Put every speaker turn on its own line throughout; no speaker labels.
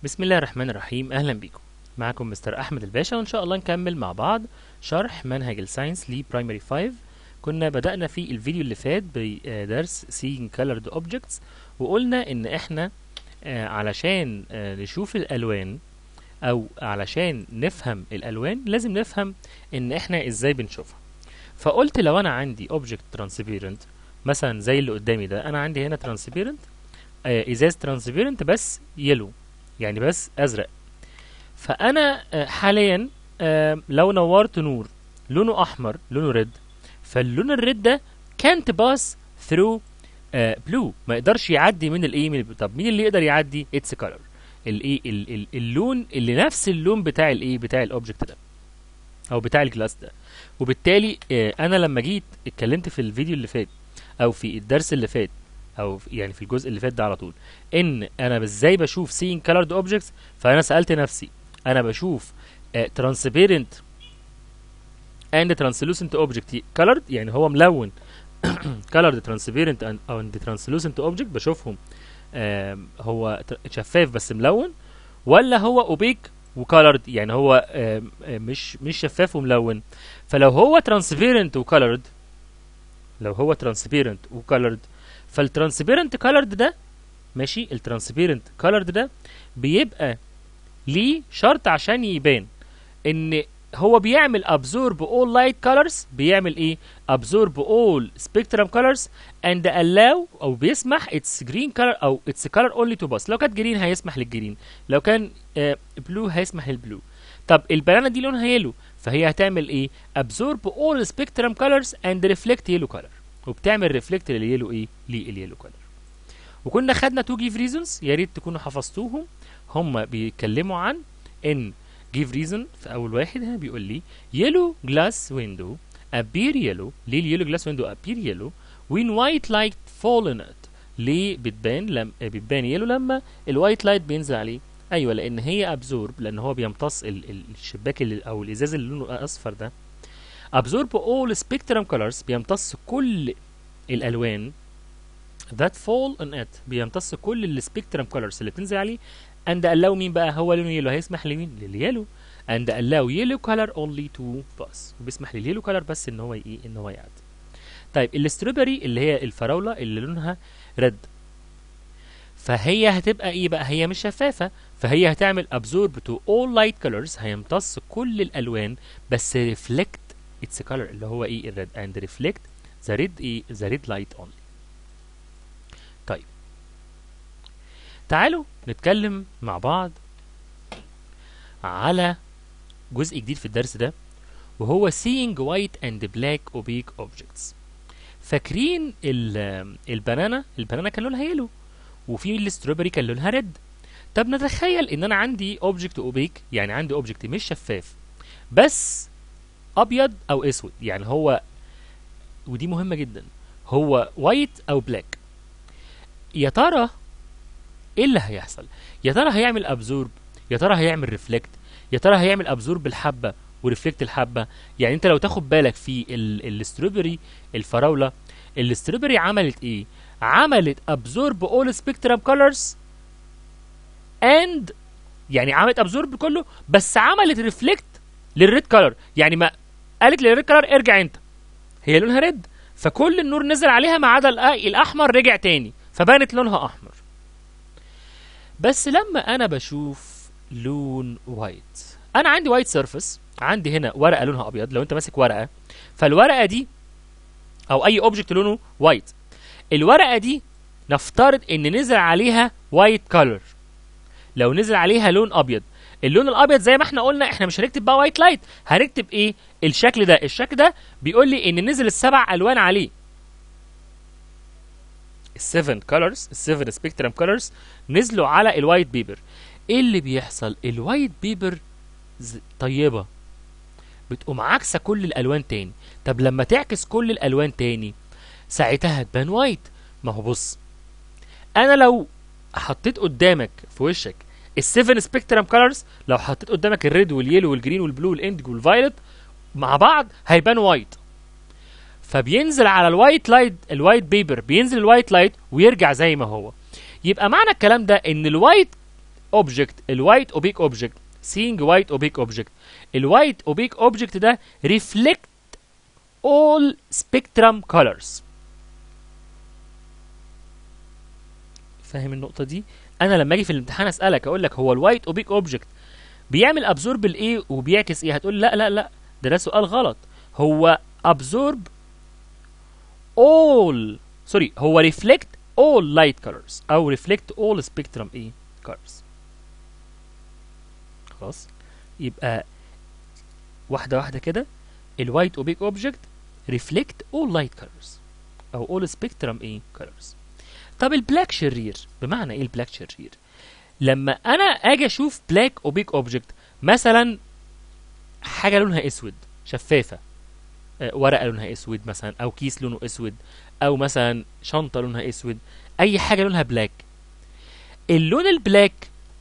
بسم الله الرحمن الرحيم اهلا بيكم معكم مستر احمد الباشا وان شاء الله نكمل مع بعض شرح منهج الساينس لبرايمري 5 كنا بدأنا في الفيديو اللي فات بدرس seeing colored objects وقلنا ان احنا آه، علشان آه، نشوف الالوان او علشان نفهم الالوان لازم نفهم ان احنا ازاي بنشوفها فقلت لو انا عندي object transparent مثلا زي اللي قدامي ده انا عندي هنا transparent آه، ازاز transparent بس يلو يعني بس ازرق فانا آه، حاليا آه، لو نورت نور لونه احمر لونه ريد فاللون الريد ده كانت باس ثرو بلو ما يقدرش يعدي من الايه من ال- طب مين اللي يقدر يعدي اتس كولر الايه ال- ال- اللون اللي نفس اللون بتاع الايه بتاع الاوبجكت ده او بتاع الجلاس ده وبالتالي آه، انا لما جيت اتكلمت في الفيديو اللي فات او في الدرس اللي فات او في- يعني في الجزء اللي فات ده على طول ان انا ازاي بشوف seeing colored objects فانا سالت نفسي انا بشوف آه، transparent and translucent object colored يعني هو ملون colored transparent and, and translucent object بشوفهم آم، هو ت- شفاف بس ملون ولا هو opaque وكالرد يعني هو آم، آم، مش مش شفاف وملون فلو هو transparent وكالرد لو هو transparent وكالرد فالترانسبيرنت كالرد ده ماشي الترانسبيرنت كالرد ده بيبقى ليه شرط عشان يبان ان هو بيعمل absorb all light colors بيعمل ايه absorb all spectrum colors and allow او بيسمح its green color او its color only to pass لو كانت جرين هيسمح للجرين لو كان بلو هيسمح للبلو طب البنانه دي لونها يلو فهي هتعمل ايه absorb all spectrum colors and reflect yellow color وبتعمل ريفلكت لليلو ايه لليلو كولر وكنا خدنا تو جيف ريزونز يا ريت تكونوا حفظتوهم هم بيتكلموا عن ان جيف ريزون في اول واحد هنا بيقول لي يلو جلاس ويندو appear يلو ليه اليلو جلاس ويندو appear يلو when white light fall in it ليه بتبان لم بتبان يلو لما الوايت لايت بينزل عليه ايوه لان هي ابزورب لان هو بيمتص ال- ال- الشباك اللي او الازاز اللي لونه اصفر ده absorb all spectrum colors بيمتص كل الالوان that fall on it بيمتص كل السبيكترم colors اللي بتنزل عليه and allow مين بقى هو لونه يلو هيسمح لمين لليلو and allow yellow color only to pass وبيسمح لليلو color بس ان هو ايه ان هو يعدي طيب الاستروبري اللي هي الفراوله اللي لونها ريد فهي هتبقى ايه بقى هي مش شفافه فهي هتعمل absorb to all light colors هيمتص كل الالوان بس reflect its color اللي هو ايه الريد and reflect the red ايه the red light only طيب تعالوا نتكلم مع بعض على جزء جديد في الدرس ده وهو seeing white and black opaque objects فاكرين ال- البنانا البنانا كان لونها يلو وفي الاستروبري كان لونها ريد طب نتخيل ان انا عندي اوبجكت اوبيك يعني عندي اوبجكت مش شفاف بس ابيض او اسود يعني هو ودي مهمه جدا هو وايت او بلاك يا ترى ايه اللي هيحصل يا ترى هيعمل ابزورب يا ترى هيعمل ريفلكت يا ترى هيعمل ابزورب الحبه وريفلكت الحبه يعني انت لو تاخد بالك في ال- الاستروبري الفراوله الاستروبري عملت ايه عملت ابزورب اول سبيكترم كولرز اند يعني عملت ابزورب كله بس عملت ريفلكت للريد كولر يعني ما قالت للريد كولر ارجع انت هي لونها ريد فكل النور نزل عليها ما عدا الأ- الاحمر رجع تاني فبانت لونها احمر بس لما انا بشوف لون وايت انا عندي وايت سيرفيس عندي هنا ورقه لونها ابيض لو انت ماسك ورقه فالورقه دي او اي اوبجكت لونه وايت الورقه دي نفترض ان نزل عليها وايت كولر لو نزل عليها لون ابيض اللون الابيض زي ما احنا قلنا احنا مش هنكتب بقى وايت لايت هنكتب ايه الشكل ده الشكل ده بيقول لي ان نزل السبع الوان عليه السيفن كولرز السيفن سبيكترم كولرز نزلوا على الوايت بيبر ايه اللي بيحصل الوايت بيبر ز- طيبه بتقوم عاكسه كل الالوان تاني طب لما تعكس كل الالوان تاني ساعتها هتبان وايت ما هو بص انا لو حطيت قدامك في وشك السيفن سبيكترم كولرز لو حطيت قدامك الريد واليلو والجرين والبلو والاندج والفايلت مع بعض هيبان وايت فبينزل على الوايت لايت الوايت بيبر بينزل الوايت لايت ويرجع زي ما هو يبقى معنى الكلام ده ان الوايت اوبجكت الوايت اوبيك اوبجكت seeing white opaque object الوايت اوبيك اوبجكت ده reflect all spectrum colors فاهم النقطة دي؟ أنا لما أجي في الامتحان أسألك أقول لك هو الوايت اوبيك اوبجكت بيعمل ابزورب الايه وبيعكس ايه؟ هتقول لا لا لا ده ده سؤال غلط هو absorb all سوري هو reflect all light colors أو reflect all spectrum ايه colors خلاص يبقى واحدة واحدة كده الوايت اوبيك اوبجكت reflect all light colors او all spectrum ايه colors طب البلاك شرير بمعنى ايه البلاك شرير لما انا اجي اشوف بلاك اوبيك اوبجكت مثلا حاجه لونها اسود شفافه آه، ورقه لونها اسود مثلا او كيس لونه اسود او مثلا شنطه لونها اسود اي حاجه لونها بلاك اللون البلاك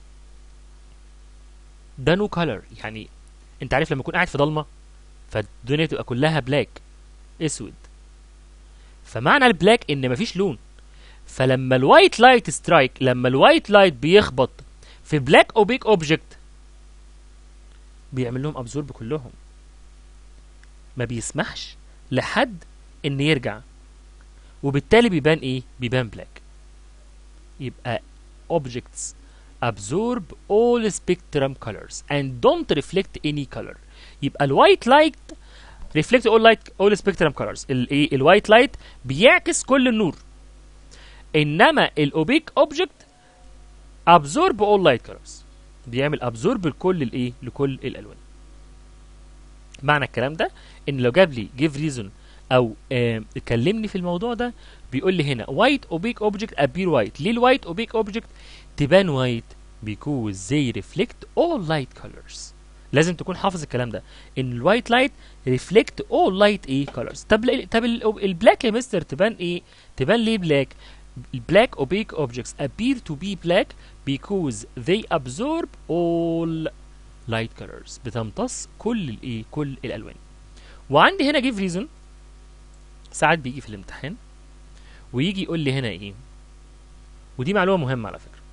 ده نو كولر يعني انت عارف لما تكون قاعد في ضلمه فالدنيا تبقى كلها بلاك اسود فمعنى البلاك ان مفيش لون فلما الوايت لايت سترايك لما الوايت لايت بيخبط في بلاك اوبيك اوبجكت بيعمل لهم ابزورب كلهم ما بيسمحش لحد ان يرجع وبالتالي بيبان ايه بيبان بلاك يبقى objects absorb all spectrum colors and don't reflect any color يبقى الوايت لايت reflect all light all spectrum colors الايه الوايت لايت بيعكس كل النور انما الاوبيك اوبجكت absorb all light colors بيعمل absorb لكل الايه لكل الالوان معنى الكلام ده ان لو جاب لي give reason او آه كلمني في الموضوع ده بيقول لي هنا white opaque object appear white ليه الوايت opaque object تبان white because they reflect all light colors لازم تكون حافظ الكلام ده ان الوايت لايت reflect all light ايه colors طب ال- طب ال- البلاك يا مستر تبان ايه تبان ليه بلاك black opaque objects appear to be black because they absorb all light colors بتمتص كل الايه كل الالوان وعندي هنا give reason ساعات بيجي في الامتحان ويجي يقول لي هنا ايه ودي معلومه مهمه على فكره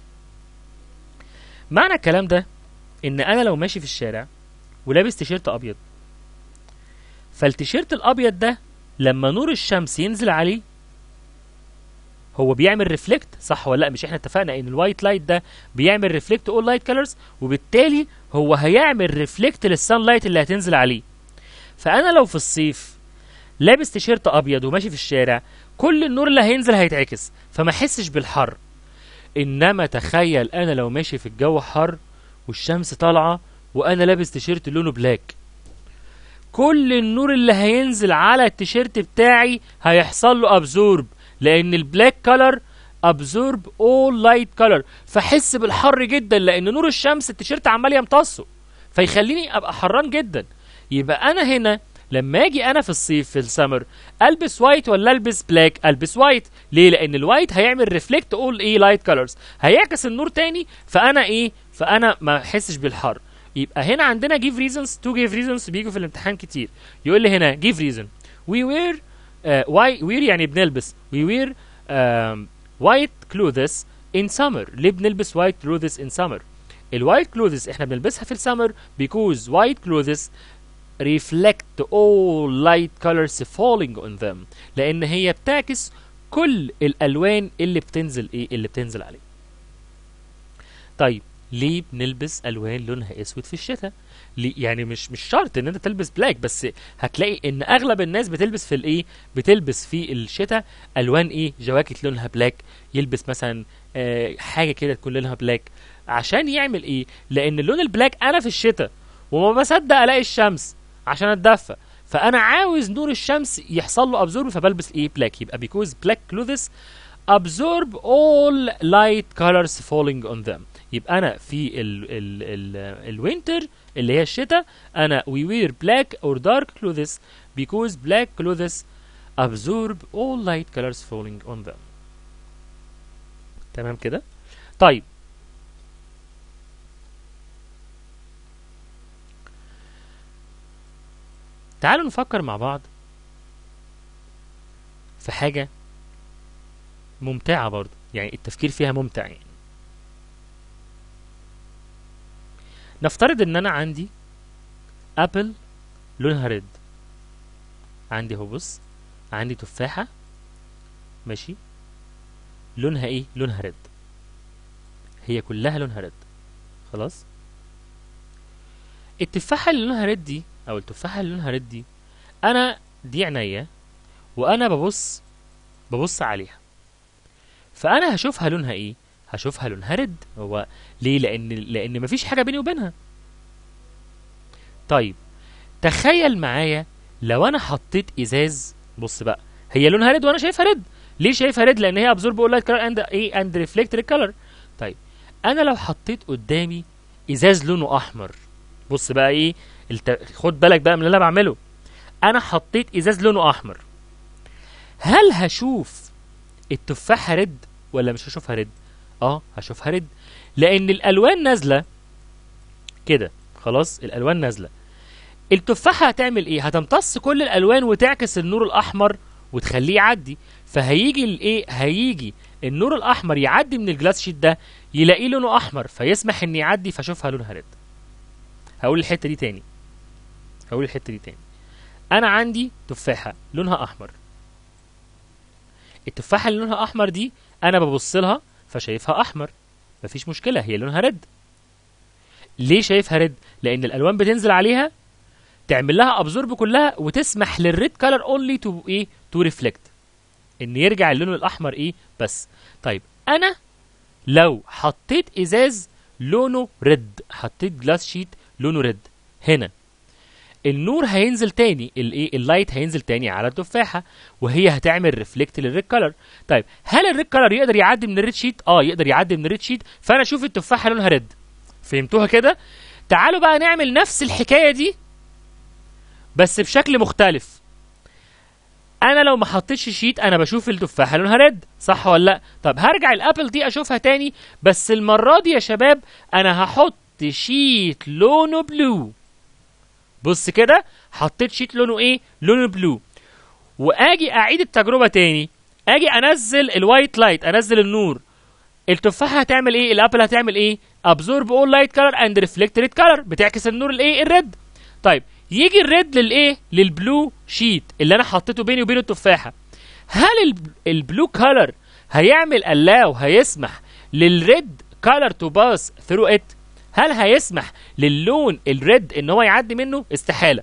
معنى الكلام ده ان انا لو ماشي في الشارع ولابس تيشيرت ابيض فالتيشيرت الابيض ده لما نور الشمس ينزل عليه هو بيعمل ريفلكت صح ولا لا مش احنا اتفقنا ان الوايت لايت ده بيعمل ريفلكت اول لايت كلرز وبالتالي هو هيعمل ريفلكت للسان لايت اللي هتنزل عليه فانا لو في الصيف لابس تيشيرت ابيض وماشي في الشارع كل النور اللي هينزل هيتعكس فما احسش بالحر انما تخيل انا لو ماشي في الجو حر والشمس طالعه وانا لابس تيشيرت لونه بلاك كل النور اللي هينزل على التيشيرت بتاعي هيحصل له ابزورب لان البلاك كلر ابزورب اول لايت كلر فحس بالحر جدا لان نور الشمس التيشيرت عمال يمتصه فيخليني ابقى حران جدا يبقى انا هنا لما اجي انا في الصيف في السمر البس وايت ولا البس بلاك البس وايت ليه لان الوايت هيعمل ريفلكت اول ايه لايت كلرز هيعكس النور تاني فانا ايه فانا ما احسش بالحر يبقى هنا عندنا give reasons to give reasons بيجوا في الامتحان كتير يقول لي هنا give reason we wear uh, why wear يعني بنلبس we wear um, white clothes in summer ليه بنلبس white clothes in summer الوايت clothes احنا بنلبسها في السمر because white clothes reflect all light colors falling on them لان هي بتعكس كل الالوان اللي بتنزل ايه اللي بتنزل عليه طيب ليه بنلبس الوان لونها اسود في الشتاء ليه يعني مش مش شرط ان انت تلبس بلاك بس هتلاقي ان اغلب الناس بتلبس في الايه بتلبس في الشتاء الوان ايه جواكت لونها بلاك يلبس مثلا آه حاجه كده تكون لونها بلاك عشان يعمل ايه لان اللون البلاك انا في الشتاء وما بصدق الاقي الشمس عشان اتدفى فانا عاوز نور الشمس يحصل له ابزورب فبلبس ايه بلاك يبقى because black clothes absorb all light colors falling on them يبقى انا في ال ال ال الوينتر اللي هي الشتاء انا we wear black or dark clothes because black clothes absorb all light colors falling on them تمام كده طيب تعالوا نفكر مع بعض في حاجة ممتعة برضه يعني التفكير فيها ممتع يعني نفترض ان انا عندي ابل لونها ريد عندي اهو بص عندي تفاحه ماشي لونها ايه لونها ريد هي كلها لونها ريد خلاص التفاحه اللي لونها ريد دي او التفاحه اللي لونها ريد دي انا دي عينيا وانا ببص ببص عليها فانا هشوفها لونها ايه هشوفها لونها ريد هو ليه لان لان مفيش حاجه بيني وبينها طيب تخيل معايا لو انا حطيت ازاز بص بقى هي لونها ريد وانا شايفها ريد ليه شايفها ريد لان هي ابزورب اول لايت كلر اند ايه اند ريفلكت الكلر طيب انا لو حطيت قدامي ازاز لونه احمر بص بقى ايه الت... خد بالك بقى من اللي انا بعمله انا حطيت ازاز لونه احمر هل هشوف التفاحه ريد ولا مش هشوفها ريد اه هشوفها ريد لان الالوان نازله كده خلاص الالوان نازله التفاحه هتعمل ايه هتمتص كل الالوان وتعكس النور الاحمر وتخليه يعدي فهيجي الايه هيجي النور الاحمر يعدي من الجلاس شيت ده يلاقيه لونه احمر فيسمح ان يعدي فاشوفها لونها ريد هقول الحته دي تاني هقول الحته دي تاني انا عندي تفاحه لونها احمر التفاحه اللي لونها احمر دي انا ببص لها فشايفها احمر مفيش مشكله هي لونها ريد ليه شايفها ريد لان الالوان بتنزل عليها تعمل لها ابزورب كلها وتسمح للريد كلر اونلي تو ايه تو ريفلكت ان يرجع اللون الاحمر ايه بس طيب انا لو حطيت ازاز لونه ريد حطيت جلاس شيت لونه ريد هنا النور هينزل تاني الايه اللايت هينزل تاني على التفاحه وهي هتعمل ريفلكت للريد كلر طيب هل الريد كلر يقدر يعدي من الريد شيت اه يقدر يعدي من الريد شيت فانا اشوف التفاحه لونها ريد فهمتوها كده تعالوا بقى نعمل نفس الحكايه دي بس بشكل مختلف انا لو ما حطيتش شيت انا بشوف التفاحه لونها ريد صح ولا لا طب هرجع الابل دي اشوفها تاني بس المره دي يا شباب انا هحط شيت لونه بلو بص كده حطيت شيت لونه ايه لونه بلو واجي اعيد التجربه تاني اجي انزل الوايت لايت انزل النور التفاحه هتعمل ايه الابل هتعمل ايه ابزورب اول لايت كلر اند ريفلكت ريد كلر بتعكس النور الايه الريد طيب يجي الريد للايه للبلو شيت اللي انا حطيته بيني وبين التفاحه هل البلو كلر هيعمل الاو هيسمح للريد كلر تو باس ثرو ات هل هيسمح للون الريد ان هو يعدي منه استحاله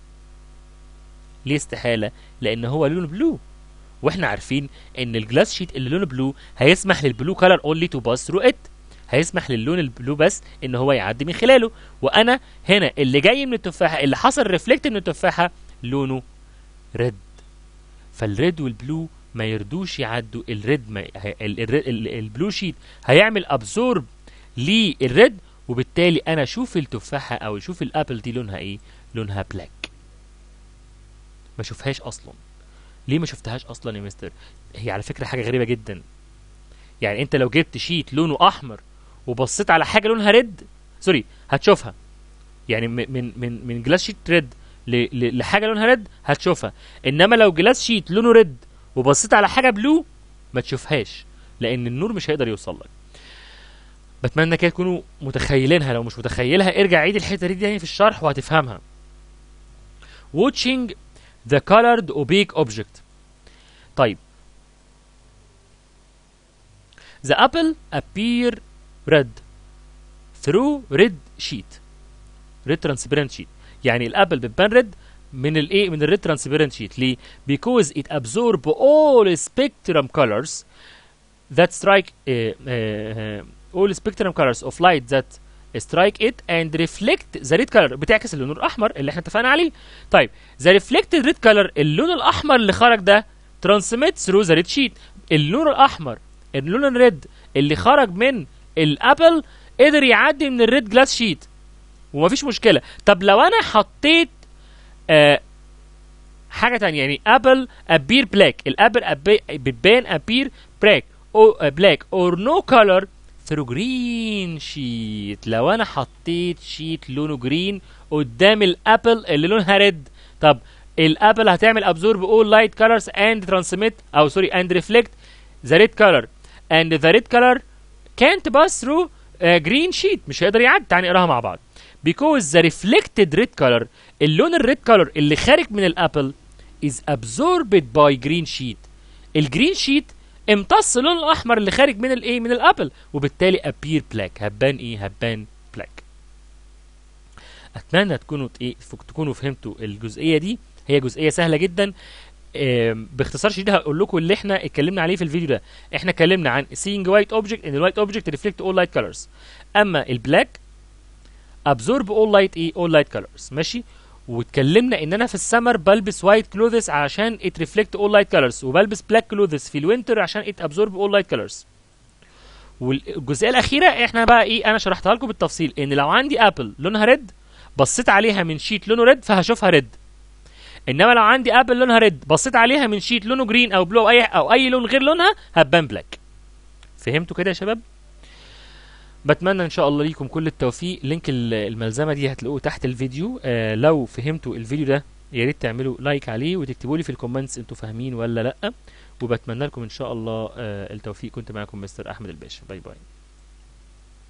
ليه استحاله لان هو لونه بلو واحنا عارفين ان الجلاس شيت اللي لونه بلو هيسمح للبلو كلر اونلي تو باس ثرو ات هيسمح للون البلو بس ان هو يعدي من خلاله وانا هنا اللي جاي من التفاحه اللي حصل ريفلكت من التفاحه لونه ريد فالريد والبلو ما يردوش يعدوا الريد ما البلو شيت هيعمل ابزورب للريد وبالتالي انا اشوف التفاحه او اشوف الابل دي لونها ايه لونها بلاك ما اشوفهاش اصلا ليه ما شفتهاش اصلا يا مستر هي على فكره حاجه غريبه جدا يعني انت لو جبت شيت لونه احمر وبصيت على حاجه لونها ريد سوري هتشوفها يعني من من من جلاس شيت ريد لحاجه لونها ريد هتشوفها انما لو جلاس شيت لونه ريد وبصيت على حاجه بلو ما تشوفهاش لان النور مش هيقدر يوصل لك بتمنى كده تكونوا متخيلينها لو مش متخيلها ارجع عيد الحته دي يعني في الشرح وهتفهمها watching the colored opaque object طيب the apple appear red through red sheet red transparent sheet يعني الابل بتبان ريد من الايه من الريد ترانسبيرنت شيت ليه because it absorb all spectrum colors that strike uh, uh, all spectrum colors of light that strike it and reflect the red color بتعكس اللون الاحمر اللي احنا اتفقنا عليه طيب the reflected red color اللون الاحمر اللي خرج ده transmit through the red sheet اللون الاحمر اللون الريد اللي خرج من الابل قدر يعدي من الريد جلاس شيت ومفيش مشكله طب لو انا حطيت آه حاجه تانية يعني ابل ابير بلاك الابل بتبان ابير بلاك او بلاك اور نو كولر ثرو جرين شيت لو انا حطيت شيت لونه جرين قدام الابل اللي لونها ريد طب الابل هتعمل ابزورب اول لايت كولرز اند ترانسميت او سوري اند ريفلكت ذا ريد كولر اند ذا ريد كولر كانت باس ثرو جرين شيت مش هيقدر يعدي تعالى نقراها مع بعض because the reflected red color اللون الريد color اللي خارج من الابل is absorbed by green sheet الجرين شيت امتص اللون الاحمر اللي خارج من الايه من الابل وبالتالي appear black هبان ايه هبان black اتمنى تكونوا ايه تكونوا فهمتوا الجزئيه دي هي جزئيه سهله جدا آم، باختصار شديد هقول لكم اللي احنا اتكلمنا عليه في الفيديو ده احنا اتكلمنا عن seeing white object ان الوايت object reflect all light colors اما البلاك absorb all light ايه all light colors ماشي واتكلمنا ان انا في السمر بلبس وايت كلوذس عشان it reflect all light colors وبلبس بلاك كلوذس في الوينتر عشان it absorb all light colors والجزئيه الاخيره احنا بقى ايه انا شرحتها لكم بالتفصيل ان لو عندي ابل لونها ريد بصيت عليها من شيت لونه ريد فهشوفها ريد انما لو عندي ابل لونها ريد بصيت عليها من شيت لونه جرين او بلو او اي او اي لون غير لونها هتبان بلاك فهمتوا كده يا شباب بتمنى ان شاء الله ليكم كل التوفيق لينك ال- الملزمه دي هتلاقوه تحت الفيديو آه لو فهمتوا الفيديو ده يا ريت تعملوا لايك عليه وتكتبوا لي في الكومنتس انتوا فاهمين ولا لا وبتمنى لكم ان شاء الله آه التوفيق كنت معاكم مستر احمد الباشا باي باي